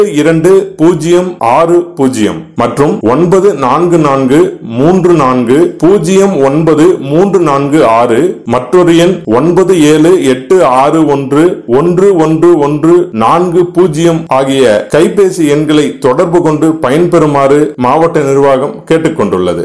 இரண்டு பூஜ்ஜியம் ஆறு பூஜ்ஜியம் மற்றும் ஒன்பது நான்கு நான்கு மூன்று நான்கு பூஜ்ஜியம் ஒன்பது மூன்று நான்கு ஆறு மற்றொரு எண் ஒன்பது ஏழு எட்டு ஆறு ஒன்று ஒன்று ஒன்று ஒன்று நான்கு பூஜ்ஜியம் ஆகிய கைபேசி எண்களை தொடர்பு கொண்டு பயன்பெறுமாறு மாவட்ட நிர்வாகம் கேட்டுக்கொண்டுள்ளது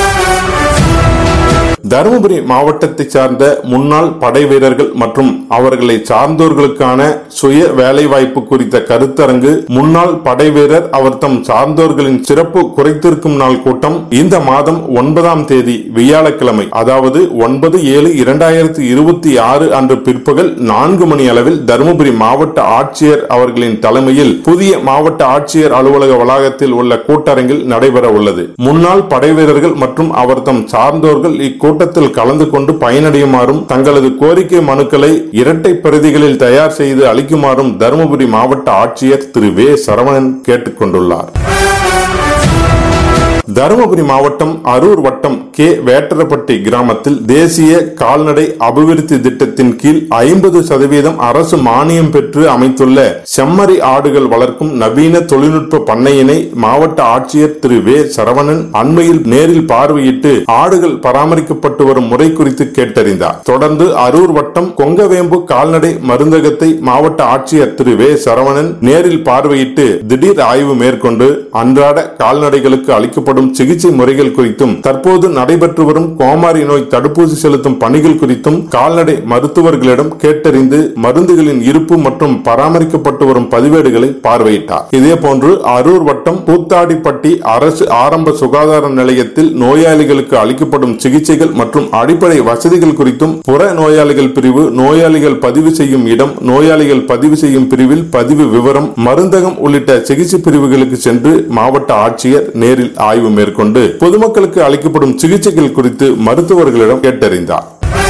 தருமபுரி மாவட்டத்தை சார்ந்த முன்னாள் படை வீரர்கள் மற்றும் அவர்களை சார்ந்தோர்களுக்கான சுய வேலைவாய்ப்பு குறித்த கருத்தரங்கு முன்னாள் படை வீரர் அவர் தம் சார்ந்தோர்களின் சிறப்பு குறைத்திருக்கும் நாள் கூட்டம் இந்த மாதம் ஒன்பதாம் தேதி வியாழக்கிழமை அதாவது ஒன்பது ஏழு இரண்டாயிரத்தி இருபத்தி ஆறு அன்று பிற்பகல் நான்கு மணி அளவில் தருமபுரி மாவட்ட ஆட்சியர் அவர்களின் தலைமையில் புதிய மாவட்ட ஆட்சியர் அலுவலக வளாகத்தில் உள்ள கூட்டரங்கில் நடைபெற உள்ளது முன்னாள் படை வீரர்கள் மற்றும் அவர் தம் சார்ந்தோர்கள் இக்கூட்டத்தில் கலந்து கொண்டு பயனடையுமாறும் தங்களது கோரிக்கை மனுக்களை இரட்டை பிரதிகளில் தயார் செய்து அளிக்குமாறும் தருமபுரி மாவட்ட ஆட்சியர் திரு வே சரவணன் கேட்டுக் கொண்டுள்ளார் தருமபுரி மாவட்டம் அரூர் வட்டம் கே வேட்டரப்பட்டி கிராமத்தில் தேசிய கால்நடை அபிவிருத்தி திட்டத்தின் கீழ் ஐம்பது சதவீதம் அரசு மானியம் பெற்று அமைத்துள்ள செம்மறி ஆடுகள் வளர்க்கும் நவீன தொழில்நுட்ப பண்ணையினை மாவட்ட ஆட்சியர் திரு வே சரவணன் அண்மையில் நேரில் பார்வையிட்டு ஆடுகள் பராமரிக்கப்பட்டு வரும் முறை குறித்து கேட்டறிந்தார் தொடர்ந்து அரூர் வட்டம் கொங்கவேம்பு கால்நடை மருந்தகத்தை மாவட்ட ஆட்சியர் திரு வே சரவணன் நேரில் பார்வையிட்டு திடீர் ஆய்வு மேற்கொண்டு அன்றாட கால்நடைகளுக்கு அளிக்கப்படும் சிகிச்சை முறைகள் குறித்தும் தற்போது நடைபெற்று வரும் கோமாரி நோய் தடுப்பூசி செலுத்தும் பணிகள் குறித்தும் கால்நடை மருத்துவர்களிடம் கேட்டறிந்து மருந்துகளின் இருப்பு மற்றும் பராமரிக்கப்பட்டு வரும் பதிவேடுகளை பார்வையிட்டார் இதேபோன்று அரூர் வட்டம் கூத்தாடிப்பட்டி அரசு ஆரம்ப சுகாதார நிலையத்தில் நோயாளிகளுக்கு அளிக்கப்படும் சிகிச்சைகள் மற்றும் அடிப்படை வசதிகள் குறித்தும் புற நோயாளிகள் பிரிவு நோயாளிகள் பதிவு செய்யும் இடம் நோயாளிகள் பதிவு செய்யும் பிரிவில் பதிவு விவரம் மருந்தகம் உள்ளிட்ட சிகிச்சை பிரிவுகளுக்கு சென்று மாவட்ட ஆட்சியர் நேரில் ஆய்வு மேற்கொண்டு பொதுமக்களுக்கு அளிக்கப்படும் சிகிச்சைகள் குறித்து மருத்துவர்களிடம் கேட்டறிந்தார்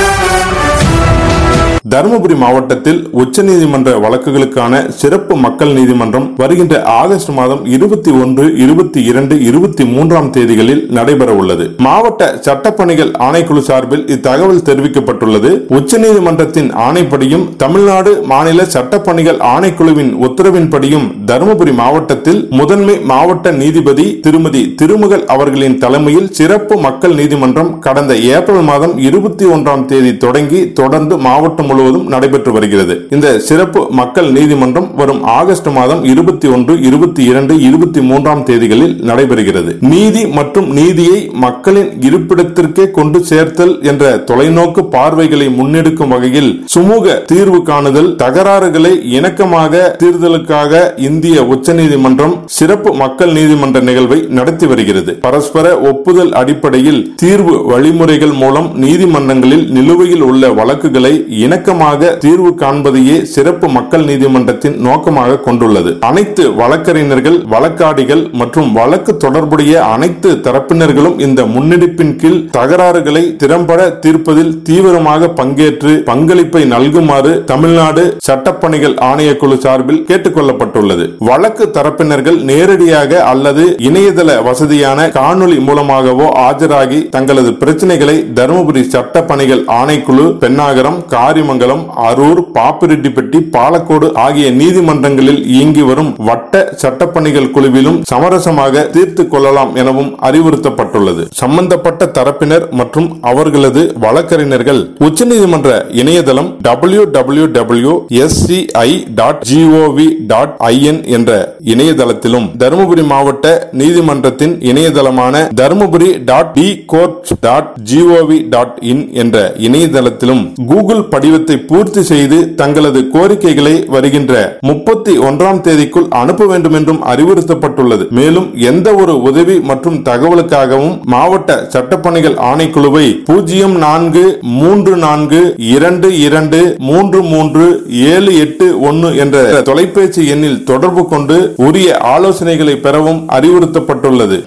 தருமபுரி மாவட்டத்தில் உச்சநீதிமன்ற வழக்குகளுக்கான சிறப்பு மக்கள் நீதிமன்றம் வருகின்ற ஆகஸ்ட் மாதம் இருபத்தி ஒன்று இருபத்தி இரண்டு இருபத்தி மூன்றாம் தேதிகளில் நடைபெற உள்ளது மாவட்ட சட்டப்பணிகள் ஆணைக்குழு சார்பில் இத்தகவல் தெரிவிக்கப்பட்டுள்ளது உச்சநீதிமன்றத்தின் ஆணைப்படியும் தமிழ்நாடு மாநில சட்டப்பணிகள் ஆணைக்குழுவின் உத்தரவின்படியும் தருமபுரி மாவட்டத்தில் முதன்மை மாவட்ட நீதிபதி திருமதி திருமுகல் அவர்களின் தலைமையில் சிறப்பு மக்கள் நீதிமன்றம் கடந்த ஏப்ரல் மாதம் இருபத்தி ஒன்றாம் தேதி தொடங்கி தொடர்ந்து மாவட்டம் முழுவதும் நடைபெற்று வருகிறது இந்த சிறப்பு மக்கள் நீதிமன்றம் வரும் ஆகஸ்ட் மாதம் இருபத்தி ஒன்று இருபத்தி இரண்டு இருபத்தி மூன்றாம் தேதிகளில் நடைபெறுகிறது நீதி மற்றும் நீதியை மக்களின் இருப்பிடத்திற்கே கொண்டு சேர்த்தல் என்ற தொலைநோக்கு பார்வைகளை முன்னெடுக்கும் வகையில் சுமூக தீர்வு காணுதல் தகராறுகளை இணக்கமாக தீர்தலுக்காக இந்திய உச்சநீதிமன்றம் சிறப்பு மக்கள் நீதிமன்ற நிகழ்வை நடத்தி வருகிறது பரஸ்பர ஒப்புதல் அடிப்படையில் தீர்வு வழிமுறைகள் மூலம் நீதிமன்றங்களில் நிலுவையில் உள்ள வழக்குகளை இணக்கமாக தீர்வு காண்பதையே சிறப்பு மக்கள் நீதிமன்றத்தின் நோக்கமாக கொண்டுள்ளது அனைத்து வழக்கறிஞர்கள் வழக்காடிகள் மற்றும் வழக்கு தொடர்புடைய அனைத்து தரப்பினர்களும் இந்த முன்னெடுப்பின் கீழ் தகராறுகளை திறம்பட தீர்ப்பதில் தீவிரமாக பங்கேற்று பங்களிப்பை நல்குமாறு தமிழ்நாடு சட்டப்பணிகள் ஆணையக்குழு சார்பில் கேட்டுக் கொள்ளப்பட்டுள்ளது வழக்கு தரப்பினர்கள் நேரடியாக அல்லது இணையதள வசதியான காணொலி மூலமாகவோ ஆஜராகி தங்களது பிரச்சனைகளை தருமபுரி சட்டப்பணிகள் ஆணைக்குழு பெண்ணாகரம் காரிமங்கலம் அரூர் பாப்பிரெட்டிப்பட்டி பாலக்கோடு ஆகிய நீதிமன்றங்களில் இயங்கி வரும் வட்ட சட்டப்பணிகள் குழுவிலும் சமரசமாக தீர்த்துக் கொள்ளலாம் எனவும் அறிவுறுத்தப்பட்டுள்ளது சம்பந்தப்பட்ட தரப்பினர் மற்றும் அவர்களது வழக்கறிஞர்கள் உச்சநீதிமன்ற இணையதளம் W W W SCI dot GOV dot IN என்ற இணையதளத்திலும் தருமபுரி மாவட்ட நீதிமன்றத்தின் இணையதளமான Dharmapuri dot D court dot GOV dot in என்ற இணையதளத்திலும் கூகுள் படிவத்தை பூர்த்தி செய்து தங்களது கோரிக்கைகளை வருகின்ற முப்பத்தி ஒன்றாம் தேதிக்குள் அனுப்ப வேண்டும் என்றும் அறிவுறுத்தப்பட்டுள்ளது மேலும் எந்த ஒரு உதவி மற்றும் தகவலுக்காகவும் மாவட்ட சட்டப்பணிகள் ஆணைக்குழுவை பூஜ்ஜியம் நான்கு மூன்று நான்கு இரண்டு இரண்டு மூன்று மூன்று ஏழு எட்டு ஒன்னு என்ற தொலைபேசி எண்ணில் தொடர்பு கொண்டு உரிய ஆலோசனைகளை பெறவும் அறிவுறுத்தப்பட்டுள்ளது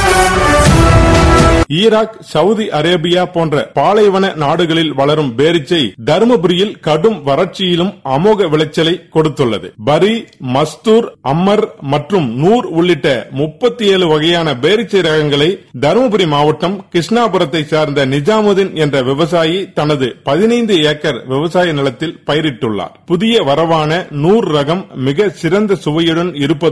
ஈராக் சவுதி அரேபியா போன்ற பாலைவன நாடுகளில் வளரும் பேரிச்சை தருமபுரியில் கடும் வறட்சியிலும் அமோக விளைச்சலை கொடுத்துள்ளது பரி மஸ்தூர் அம்மர் மற்றும் நூர் உள்ளிட்ட முப்பத்தி ஏழு வகையான பேரிச்சை ரகங்களை தருமபுரி மாவட்டம் கிருஷ்ணாபுரத்தை சார்ந்த நிஜாமுதீன் என்ற விவசாயி தனது பதினைந்து ஏக்கர் விவசாய நிலத்தில் பயிரிட்டுள்ளார் புதிய வரவான நூர் ரகம் மிக சிறந்த சுவையுடன் இருப்பது